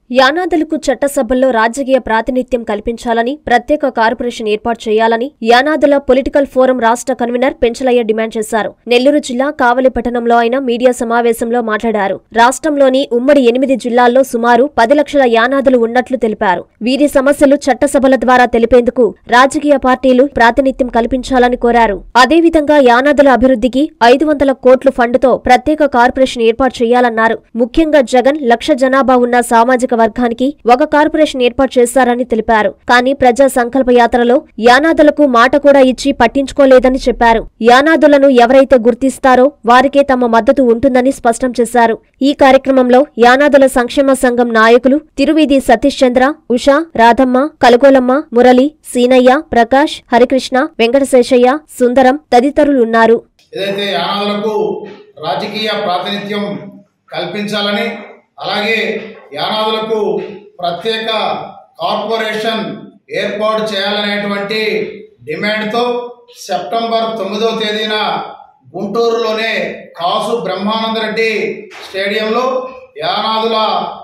యానాదులకు చట్టసభల్లో రాజకీయ ప్రాతినిధ్యం కల్పించాలని ప్రత్యేక కార్పొరేషన్ ఏర్పాటు చేయాలని యానాదుల పొలిటికల్ ఫోరం రాష్ట్ర కన్వీనర్ పెంచలయ్య డిమాండ్ చేశారు నెల్లూరు జిల్లా కావలి పట్టణంలో ఆయన మీడియా సమావేశంలో మాట్లాడారు రాష్ట్రంలోని ఉమ్మడి ఎనిమిది జిల్లాల్లో సుమారు పది లక్షల యానాదులు ఉన్నట్లు తెలిపారు వీరి సమస్యలు చట్టసభల ద్వారా తెలిపేందుకు రాజకీయ పార్టీలు ప్రాతినిధ్యం కల్పించాలని కోరారు అదేవిధంగా యానాదుల అభివృద్ధికి ఐదు వందల కోట్ల ఫండ్తో ప్రత్యేక కార్పొరేషన్ ఏర్పాటు చేయాలన్నారు ముఖ్యంగా జగన్ లక్ష జనాభా ఉన్న సామాజిక వర్గానికి ఒక కార్పొరేషన్ ఏర్పాటు చేశారని తెలిపారు కానీ ప్రజా సంకల్ప యాత్రలో యానాదులకు మాట కూడా ఇచ్చి పట్టించుకోలేదని చెప్పారు యానాదులను ఎవరైతే గుర్తిస్తారో వారికే తమ మద్దతు ఉంటుందని స్పష్టం చేశారు ఈ కార్యక్రమంలో యానాదుల సంక్షేమ సంఘం నాయకులు తిరువీధి సతీష్ చంద్ర ఉషా రాధమ్మ కలగోలమ్మ మురళి సీనయ్య ప్రకాష్ హరికృష్ణ వెంకటశేషయ్య సుందరం తదితరులున్నారు ఏదైతే యానాదులకు రాజకీయ ప్రాతినిధ్యం కల్పించాలని అలాగే యానాదులకు ప్రత్యేక కార్పొరేషన్ ఏర్పాటు చేయాలనేటువంటి డిమాండ్తో సెప్టెంబర్ తొమ్మిదవ తేదీన గుంటూరులోనే కాసు బ్రహ్మానందరెడ్డి స్టేడియంలో యానాదుల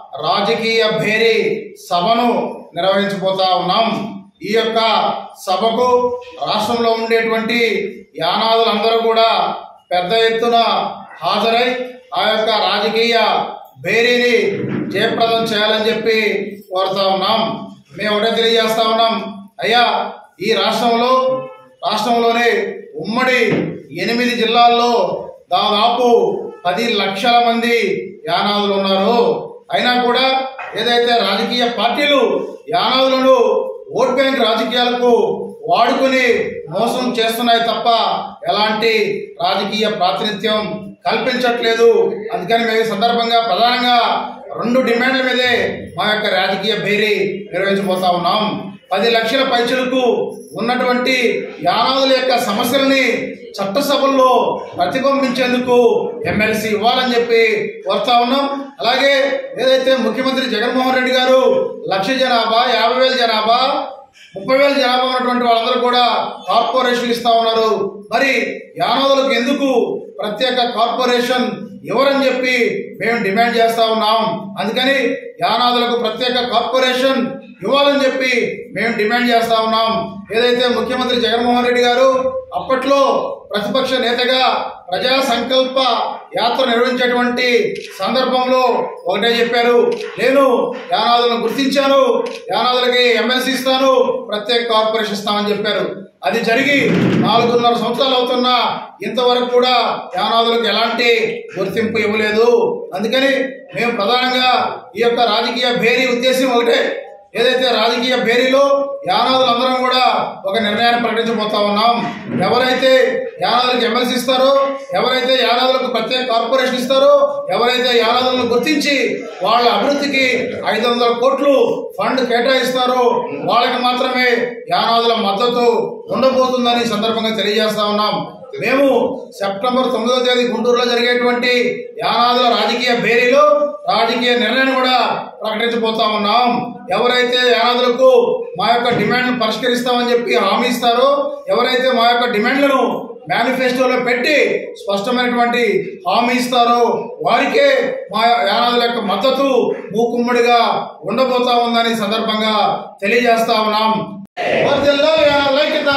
రాజకీయ భేరీ సభను నిర్వహించబోతా ఉన్నాం ఈ యొక్క సభకు రాష్ట్రంలో ఉండేటువంటి యానాదులందరూ కూడా పెద్ద ఎత్తున హాజరై ఆ యొక్క రాజకీయ భేరీని జయప్రదం చేయాలని చెప్పి కోరుతా ఉన్నాం మేము ఒకటే తెలియజేస్తా ఉన్నాం అయ్యా ఈ రాష్ట్రంలో రాష్ట్రంలోనే ఉమ్మడి ఎనిమిది జిల్లాల్లో దాదాపు పది లక్షల మంది యానాదులు ఉన్నారు అయినా కూడా ఏదైతే రాజకీయ పార్టీలు యానాదులను ఓట్ బ్యాంక్ రాజకీయాలకు వాడుకుని మోసం చేస్తున్నాయి తప్ప ఎలాంటి రాజకీయ ప్రాతినిధ్యం కల్పించట్లేదు అందుకని మేము ఈ సందర్భంగా ప్రధానంగా రెండు డిమాండ్ల మీదే మా యొక్క రాజకీయ భేరీ నిర్వహించబోతా ఉన్నాం పది లక్షల పైచులకు ఉన్నటువంటి యానాదుల యొక్క సమస్యలని చట్టసభల్లో ప్రతిబింబించేందుకు ఎమ్మెల్సీ ఇవ్వాలని చెప్పి కోరుతా ఉన్నాం అలాగే ఏదైతే ముఖ్యమంత్రి జగన్మోహన్ రెడ్డి గారు లక్ష జనాభా యాభై వేల జనాభా ముప్పై వేల జనాభా ఉన్నటువంటి వాళ్ళందరూ కూడా కార్పొరేషన్ ఇస్తా ఉన్నారు మరి యానాదులకు ఎందుకు ప్రత్యేక కార్పొరేషన్ ఇవ్వరని చెప్పి మేము డిమాండ్ చేస్తా ఉన్నాం అందుకని యానాదులకు ప్రత్యేక కార్పొరేషన్ ఇవ్వాలని చెప్పి మేము డిమాండ్ చేస్తా ఉన్నాం ఏదైతే ముఖ్యమంత్రి జగన్మోహన్ రెడ్డి గారు అప్పట్లో ప్రతిపక్ష నేతగా ప్రజా సంకల్ప యాత్ర నిర్వహించేటువంటి సందర్భంలో ఒకటే చెప్పారు నేను యానాదులను గుర్తించాను యానాదులకి ఎమ్మెల్సీ ఇస్తాను ప్రత్యేక కార్పొరేషన్ ఇస్తామని చెప్పారు అది జరిగి నాలుగున్నర సంవత్సరాలు అవుతున్నా ఇంతవరకు కూడా యానాదులకు ఎలాంటి గుర్తింపు ఇవ్వలేదు అందుకని మేము ప్రధానంగా ఈ యొక్క రాజకీయ భేరీ ఉద్దేశం ఒకటే ఏదైతే రాజకీయ భేరీలో యానాదులందరం కూడా ఒక నిర్ణయాన్ని ప్రకటించబోతా ఉన్నాం ఎవరైతే యానాదులకు ఎమ్మెల్సీ ఇస్తారో ఎవరైతే యానాదులకు ప్రత్యేక కార్పొరేషన్ ఇస్తారో ఎవరైతే యానాదులను గుర్తించి వాళ్ళ అభివృద్ధికి ఐదు వందల కోట్లు ఫండ్ కేటాయిస్తారో వాళ్ళకి మాత్రమే యానాదుల మద్దతు ఉండబోతుందని ఈ సందర్భంగా తెలియజేస్తా ఉన్నాం మేము సెప్టెంబర్ తొమ్మిదవ తేదీ గుంటూరులో జరిగేటువంటి యానాదుల రాజకీయ భేరీలో రాజకీయ నిర్ణయాన్ని కూడా ప్రకటించబోతా ఉన్నాం ఎవరైతే యానాదులకు మా యొక్క డిమాండ్ను పరిష్కరిస్తామని చెప్పి హామీ ఇస్తారో ఎవరైతే మా యొక్క డిమాండ్లను మేనిఫెస్టోలో పెట్టి స్పష్టమైనటువంటి హామీ ఇస్తారో వారికే మా యానాదుల యొక్క మద్దతు మూకుమ్మడిగా ఉండబోతా ఉందని ఈ సందర్భంగా తెలియజేస్తా ఉన్నాం వర్ధిల్లాలి యానాదుల ఐక్యత!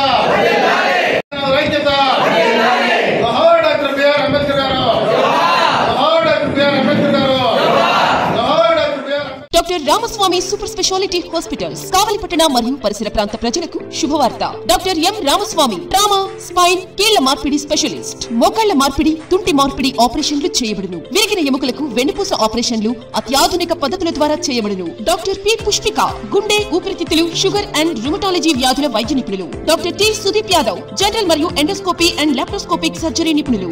యానాదుల ఐక్యత! జోహార్ డాక్టర్ బిఆర్ అంబేద్కర్ గారు జోహార్ డాక్టర్ బిఆర్ అంబేద్కర్ గారు జోహార్ doctor BR Ambedkar doctor Ramaswamy super speciality hospitals కావలిపట్టణ మరియు పరిసర ప్రాంత ప్రజలకు శుభవార్త doctor M Ramaswamy trauma spine కీళ్ల మార్పిడి స్పెషలిస్ట్ మోకాళ్ల మార్పిడి తుంటి మార్పిడి ఆపరేషన్లు చేయబడును విరిగిన ఎముకలకు వెన్నుపూస ఆపరేషన్లు అత్యాధునిక పద్ధతుల ద్వారా చేయబడును డాక్టర్ పి పుష్పిక గుండె ఊపిరితిత్తులు షుగర్ అండ్ రుమటాలజీ వ్యాధుల వైద్య నిపుణులు doctor T Sudeep Yadav general మరియు ఎండోస్కోపీ అండ్ లాప్రోస్కోపిక్ సర్జరీ నిపుణులు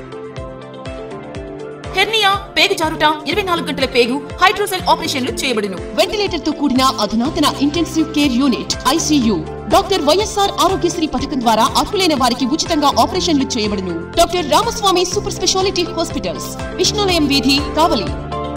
హెర్నియా పేగు జారుట ఇరవై నాలుగు గంటల పేగు హైడ్రోసెల్ ఆపరేషన్లు చేయబడును వెంటిలేటర్ తో కూడిన అధునాతన intensive care unit ICU doctor YSR Aarogyasri పథకం ద్వారా అర్హులైన వారికి ఉచితంగా ఆపరేషన్లు చేయబడును doctor Ramaswamy super speciality hospitals Vishnulayam వీధి కావలి